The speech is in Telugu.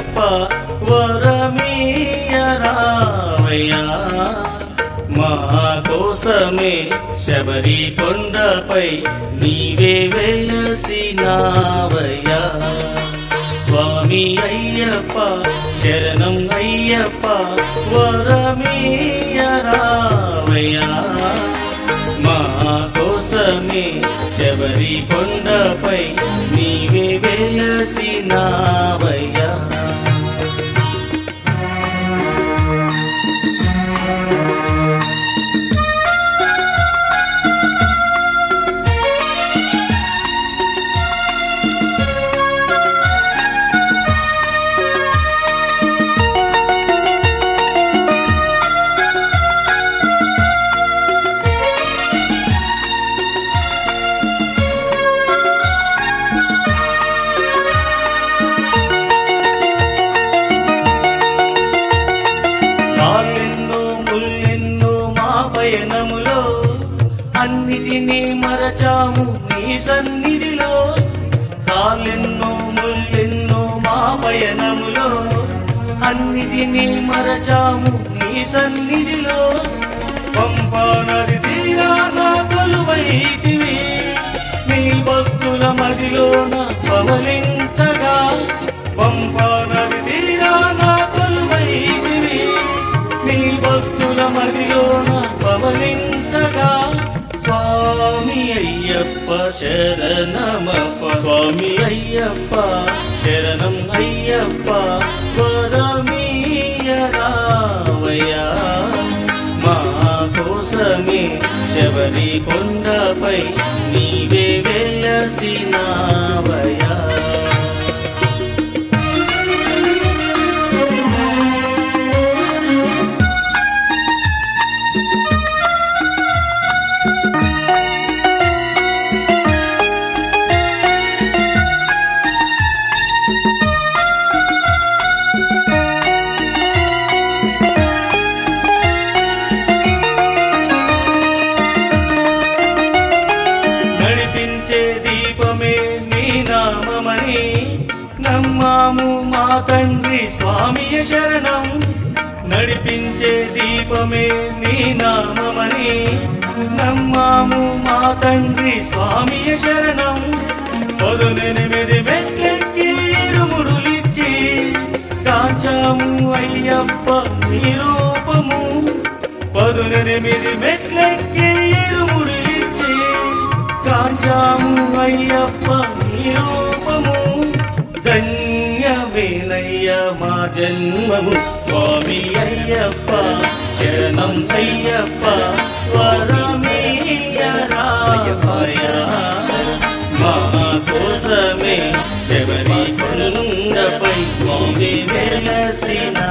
అయ్యప్ప వరమీయరావయ్యా మా కోసమే శబరి కొండపై నీవే వెలసినావయ్యా స్వామి అయ్యప్ప శరణం అయ్యప్ప వరమీయరావయ్యా మా కోసమే శబరి కొండపై నీవే వెలసినావయ్యా రాళ్ళెన్నో ముల్లెన్నో మా పయనములో అన్నిటినీ మరచాము నీ సన్నిధిలో రాళ్ళెన్నో ముల్లెన్నో మా పయనములో అన్నిటినీ మరచాము నీ సన్నిధిలో పంపా నది తీరాన కొలువైతివి నీ భక్తుల మదిలోన పవలించగా పంపా నది తీరాన కొలువైతివి నీ భక్తుల మదిలోన పవలించగా స్వామి అయ్యప్ప శరణమప్ప స్వామి అయ్యప్ప శరణం అయ్యప్ప వరమీయరావయ్యా మా కోసమే శబరి కొండపై నీవే వెలసినావయ్యా నడిపించే దీపమే నీ నామమని నమ్మాము మా తండ్రి స్వామియ శరణం నడిపించే దీపమే నీ నామమని నమ్మాము మా తండ్రి స్వామియ శరణం పదునెనిమిది మెట్లెక్కి ఇరుముడులిచ్చి కాంచాము అయ్యప్ప నీ రూపము పదునెనిమిది మెట్లెక్కి ఇరుముడిలిచ్చి కాంచాము అయ్యప్ప నీ రూపము ధన్యమేనయ్య మా జన్మము స్వామి అయ్యప్ప శరణం అయ్యప్ప స్వరమేయరాయ మా కోసమే శబరి కొండపై నీవే వెలసిన